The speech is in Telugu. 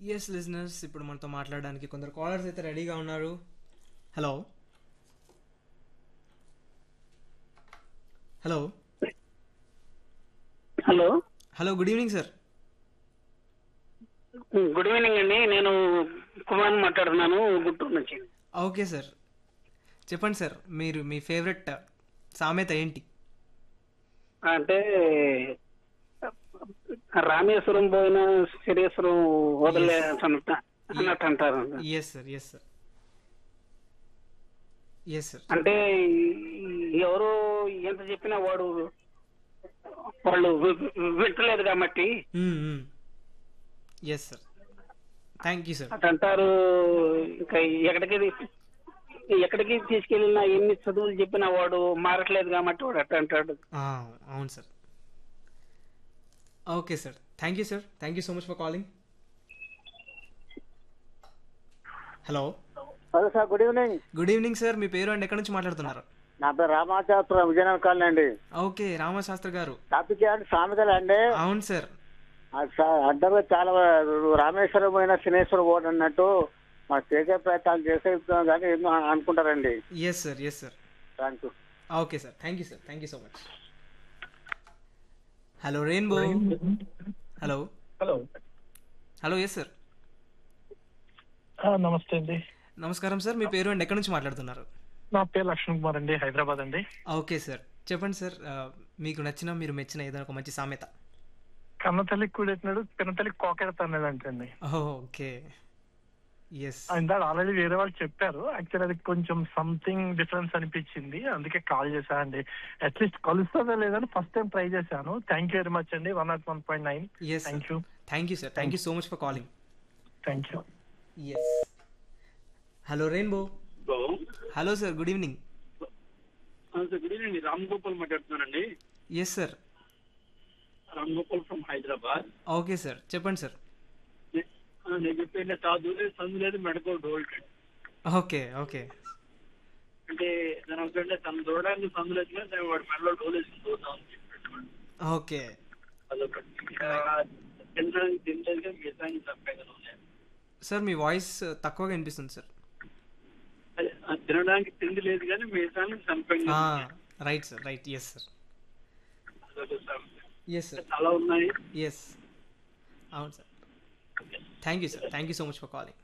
ఎస్ లిజనర్స్ ఇప్పుడు మనతో మాట్లాడడానికి కొందరు కాలర్స్ అయితే రెడీగా ఉన్నారు hello hello hello hello good evening sir good evening అండి నేను కుమార్ మాట్లాడుతున్నాను గుంటూరు నుంచి ఓకే సార్ చెప్పండి సార్ మీరు మీ ఫేవరెట్ సామెత ఏంటి అంటే రామేశ్వరం పోయిన శరీశ్వరం వదిలే అన్నట్టు అన్నట్టు అంటారు yes sir yes sir yes sir అంటే ఎవరు ఎంత చెప్పినా వాడు వాళ్ళు వి- వి- వింటలేదు కాబట్టి yes sir thank you sir అట్ అంటారు ఇంకా ఎక్కడికి ఎక్కడికి తీసుకెళ్ళినా ఎన్ని చదువులు చెప్పినా వాడు మారట్లేదు కాబట్టి వాడు అట్ట అంటాడు అవును sir okay sir thank you sir thank you so much for calling hello hello sir good evening good evening sir మీ పేరు అండ్ ఎక్కడి నుంచి మాట్లాడుతున్నారు నా పేరు రామాచాత్ర విజయనగరం కాలనీ అండి ఓకే రామశాస్త్రి గారు టాపిక్ అంటే సామెతలు అండి అవును సార్ అది సా- అంటారు చాలా రామేశ్వరం పోయిన శనేశ్వరం పోటీ అన్నట్టు మా చేసే ప్రయత్నాలు చేసే కానీ ఎన్నో అనుకుంటారండి yes sir yes sir thank you okay sir thank you sir thank you so much hello Rainbow hello hello hello yes sir ఆ, నమస్తే అండి నమస్కారం సార్ మీ పేరు అండ్ ఎక్కడి నుంచి మాట్లాడుతున్నారు నా పేరు లక్ష్మణ్ కుమార్ అండి హైదరాబాద్ అండి ఓకే సార్ చెప్పండి సార్ ఆ, మీకు నచ్చిన మీరు మెచ్చిన ఏదైనా ఒక మంచి సామెత కన్న తల్లి కూడెట్టినాడు పిన్న తల్లి కోకెడతాడు అంటండి ఓకే ఎస్ ఇందాక ఆల్రెడీ వేరే వాళ్ళు చెప్పారు యాక్చువల్ అది కొంచెం సంథింగ్ డిఫరెన్స్ అనిపించింది అందుకే కాల్ చేశా అండి అట్లీస్ట్ కలుస్తుందా లేదని ఫస్ట్ టైం ట్రై చేశాను థ్యాంక్ యూ వెరీ మచ్ అండి one naught one point nine yes thank you thank you sir thank you so much for calling thank you yes hello Rainbow hello sir good evening good evening Ram Gopal మాట్లాడుతున్నానండి yes sir Ram Gopal from Hyderabad okay sir చెప్పండి సార్ నేను చెప్పిన చదువు లేదు సందు లేదు మెడకో డోల్ ఓకే ఓకే అంటే దాని అవుతుంటే తను చూడడానికి సందు లేదు కానీ దాని వాడి మెడలో డోల్ వేసి చూద్దాం అని చెప్పాడు ఓకే అదొకటి ఇంకా తినడానికి తినలేదు కానీ మిగతా తప్పే కదా ఉన్నాయి. సార్ మీ వాయిస్ తక్కువగా వినిపిస్తుంది సార్ అదే, ఆ తినడానికి తిండి లేదు కానీ మిగతా చంపంగా right sir right yes sir yes sir చాలా ఉన్నాయి ఎస్ అవును sir thank you sir thank you so much for calling